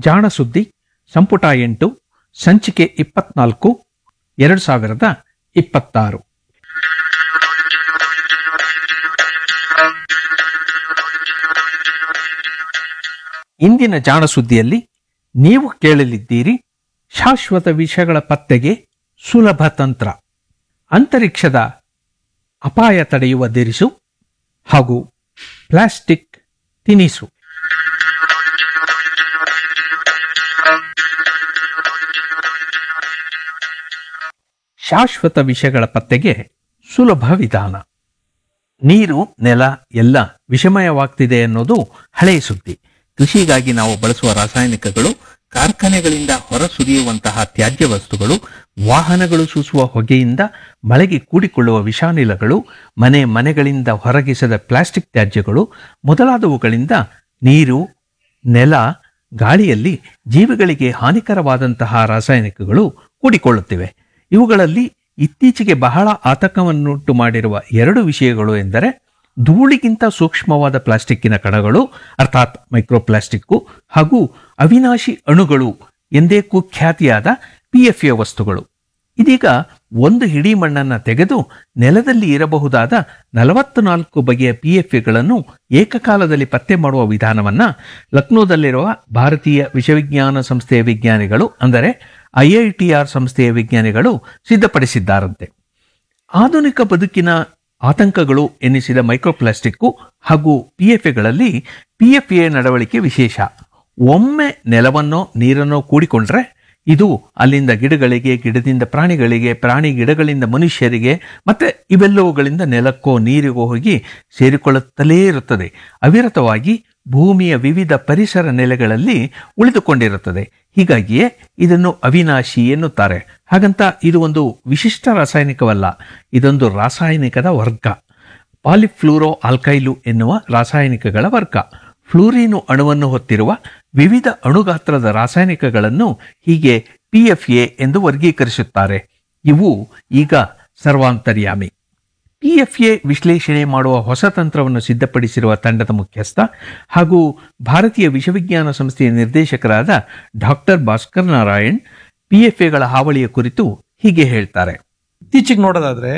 ಜಾಣ ಸುದ್ದಿ ಸಂಪುಟ ಎಂಟು ಸಂಚಿಕೆ ಇಪ್ಪತ್ನಾಲ್ಕು ಎರಡು ಸಾವಿರದ ಇಪ್ಪತ್ತಾರು ಇಂದಿನ ಜಾಣ ಸುದ್ದಿಯಲ್ಲಿ ನೀವು ಕೇಳಲಿದ್ದೀರಿ ಶಾಶ್ವತ ವಿಷಯಗಳ ಪತ್ತೆಗೆ ಸುಲಭ ತಂತ್ರ ಅಂತರಿಕ್ಷದ ಅಪಾಯ ತಡೆಯುವ ದಿರಿಸು ಹಾಗೂ ಪ್ಲಾಸ್ಟಿಕ್ ತಿನಿಸು ಶಾಶ್ವತ ವಿಷಯಗಳ ಪತ್ತೆಗೆ ಸುಲಭ ವಿಧಾನ ನೀರು ನೆಲ ಎಲ್ಲ ವಿಷಮಯವಾಗ್ತಿದೆ ಅನ್ನೋದು ಹಳೆಯ ಸುದ್ದಿ ಕೃಷಿಗಾಗಿ ನಾವು ಬಳಸುವ ರಾಸಾಯನಿಕಗಳು ಕಾರ್ಖಾನೆಗಳಿಂದ ಹೊರಸುರಿಯುವಂತಹ ತ್ಯಾಜ್ಯ ವಸ್ತುಗಳು ವಾಹನಗಳು ಸೂಸುವ ಹೊಗೆಯಿಂದ ಮಳೆಗೆ ಕೂಡಿಕೊಳ್ಳುವ ವಿಷಾನಿಲಗಳು ಮನೆ ಮನೆಗಳಿಂದ ಹೊರಗಿಸದ ಪ್ಲಾಸ್ಟಿಕ್ ತ್ಯಾಜ್ಯಗಳು ಮೊದಲಾದವುಗಳಿಂದ ನೀರು ನೆಲ ಗಾಳಿಯಲ್ಲಿ ಜೀವಿಗಳಿಗೆ ಹಾನಿಕರವಾದಂತಹ ರಾಸಾಯನಿಕಗಳು ಕೂಡಿಕೊಳ್ಳುತ್ತಿವೆ ಇವುಗಳಲ್ಲಿ ಇತ್ತೀಚೆಗೆ ಬಹಳ ಆತಂಕವನ್ನುಂಟು ಮಾಡಿರುವ ಎರಡು ವಿಷಯಗಳು ಎಂದರೆ ಧೂಳಿಗಿಂತ ಸೂಕ್ಷ್ಮವಾದ ಪ್ಲಾಸ್ಟಿಕ್ಕಿನ ಕಣಗಳು ಅರ್ಥಾತ್ ಮೈಕ್ರೋಪ್ಲಾಸ್ಟಿಕ್ಕು ಹಾಗೂ ಅವಿನಾಶಿ ಅಣುಗಳು ಎಂದೇ ಕುಖ್ಯಾತಿಯಾದ ಪಿಎಫ್ಎ ವಸ್ತುಗಳು ಇದೀಗ ಒಂದು ಹಿಡಿ ಮಣ್ಣನ್ನು ತೆಗೆದು ನೆಲದಲ್ಲಿ ಇರಬಹುದಾದ ನಲವತ್ತು ನಾಲ್ಕು ಬಗೆಯ ಪಿಎಫ್ಎಗಳನ್ನು ಏಕಕಾಲದಲ್ಲಿ ಪತ್ತೆ ಮಾಡುವ ವಿಧಾನವನ್ನ ಲಕ್ನೋದಲ್ಲಿರುವ ಭಾರತೀಯ ವಿಶ್ವವಿಜ್ಞಾನ ಸಂಸ್ಥೆಯ ವಿಜ್ಞಾನಿಗಳು ಅಂದರೆ ಐಐಟಿಆರ್ ಸಂಸ್ಥೆಯ ವಿಜ್ಞಾನಿಗಳು ಸಿದ್ಧಪಡಿಸಿದ್ದಾರಂತೆ ಆಧುನಿಕ ಬದುಕಿನ ಆತಂಕಗಳು ಎನ್ನಿಸಿದ ಮೈಕ್ರೋಪ್ಲಾಸ್ಟಿಕ್ಕು ಹಾಗೂ ಪಿಎಫ್ಎಗಳಲ್ಲಿ ಪಿಎಫ್ಎ ನಡವಳಿಕೆ ವಿಶೇಷ ಒಮ್ಮೆ ನೆಲವನ್ನೋ ನೀರನ್ನೋ ಕೂಡಿಕೊಂಡ್ರೆ ಇದು ಅಲ್ಲಿಂದ ಗಿಡಗಳಿಗೆ ಗಿಡದಿಂದ ಪ್ರಾಣಿಗಳಿಗೆ ಪ್ರಾಣಿ ಗಿಡಗಳಿಂದ ಮನುಷ್ಯರಿಗೆ ಮತ್ತೆ ಇವೆಲ್ಲವುಗಳಿಂದ ನೆಲಕ್ಕೋ ನೀರಿಗೋ ಹೋಗಿ ಸೇರಿಕೊಳ್ಳುತ್ತಲೇ ಇರುತ್ತದೆ ಅವಿರತವಾಗಿ ಭೂಮಿಯ ವಿವಿಧ ಪರಿಸರ ನೆಲೆಗಳಲ್ಲಿ ಉಳಿದುಕೊಂಡಿರುತ್ತದೆ ಹೀಗಾಗಿಯೇ ಇದನ್ನು ಅವಿನಾಶಿ ಎನ್ನುತ್ತಾರೆ ಹಾಗಂತ ಇದು ಒಂದು ವಿಶಿಷ್ಟ ರಾಸಾಯನಿಕವಲ್ಲ ಇದೊಂದು ರಾಸಾಯನಿಕದ ವರ್ಗ ಪಾಲಿಫ್ಲೂರೋ ಆಲ್ಕೈಲು ಎನ್ನುವ ರಾಸಾಯನಿಕಗಳ ವರ್ಗ ಫ್ಲೂರಿನು ಅಣುವನ್ನು ಹೊತ್ತಿರುವ ವಿವಿಧ ಅಣುಗಾತ್ರದ ರಾಸಾಯನಿಕಗಳನ್ನು ಹೀಗೆ ಪಿಎಫ್ಎ ಎಂದು ವರ್ಗೀಕರಿಸುತ್ತಾರೆ ಇವು ಈಗ ಸರ್ವಾಂತರ್ಯಾಮಿ ಪಿಎಫ್ಎ ವಿಶ್ಲೇಷಣೆ ಮಾಡುವ ಹೊಸ ತಂತ್ರವನ್ನು ಸಿದ್ಧಪಡಿಸಿರುವ ತಂಡದ ಮುಖ್ಯಸ್ಥ ಹಾಗೂ ಭಾರತೀಯ ವಿಶ್ವವಿಜ್ಞಾನ ಸಂಸ್ಥೆಯ ನಿರ್ದೇಶಕರಾದ ಡಾಕ್ಟರ್ ಭಾಸ್ಕರ್ ನಾರಾಯಣ್ ಪಿಎಫ್ಎಗಳ ಹಾವಳಿಯ ಕುರಿತು ಹೀಗೆ ಹೇಳ್ತಾರೆ ಇತ್ತೀಚೆಗೆ ನೋಡೋದಾದ್ರೆ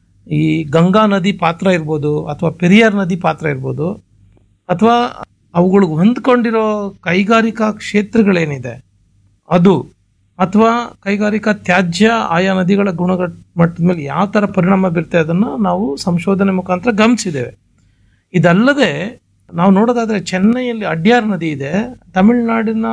ಈ ಗಂಗಾ ನದಿ ಪಾತ್ರ ಇರ್ಬೋದು ಅಥವಾ ಪೆರಿಯಾರ್ ನದಿ ಪಾತ್ರ ಇರ್ಬೋದು ಅಥವಾ ಅವುಗಳಿಗೆ ಹೊಂದ್ಕೊಂಡಿರೋ ಕೈಗಾರಿಕಾ ಕ್ಷೇತ್ರಗಳೇನಿದೆ ಅದು ಅಥವಾ ಕೈಗಾರಿಕಾ ತ್ಯಾಜ್ಯ ಆಯಾ ನದಿಗಳ ಗುಣಗಳ ಮಟ್ಟದ ಮೇಲೆ ಯಾವ ಥರ ಪರಿಣಾಮ ಬೀರುತ್ತೆ ಅದನ್ನು ನಾವು ಸಂಶೋಧನೆ ಮುಖಾಂತರ ಗಮನಿಸಿದ್ದೇವೆ ಇದಲ್ಲದೆ ನಾವು ನೋಡೋದಾದ್ರೆ ಚೆನ್ನೈಯಲ್ಲಿ ಅಡ್ಯಾರ್ ನದಿ ಇದೆ ತಮಿಳುನಾಡಿನ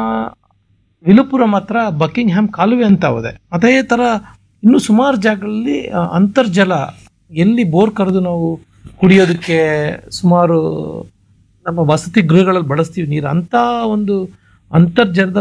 ವಿಲುಪುರಂ ಹತ್ರ ಬಕಿಂಗ್ ಹ್ಯಾಮ್ ಕಾಲುವೆ ಅಂತ ಇದೆ ಅದೇ ಥರ ಇನ್ನು ಸುಮಾರು ಜಾಗಗಳಲ್ಲಿ ಆ, ಅಂತರ್ಜಲ ಎಲ್ಲಿ ಬೋರ್ ಕರೆದು ನಾವು ಕುಡಿಯೋದಕ್ಕೆ ಸುಮಾರು ನಮ್ಮ ವಸತಿ ಗೃಹಗಳಲ್ಲಿ ಬಳಸ್ತೀವಿ ನೀರು ಅಂತ ಒಂದು ಅಂತರ್ಜಲದ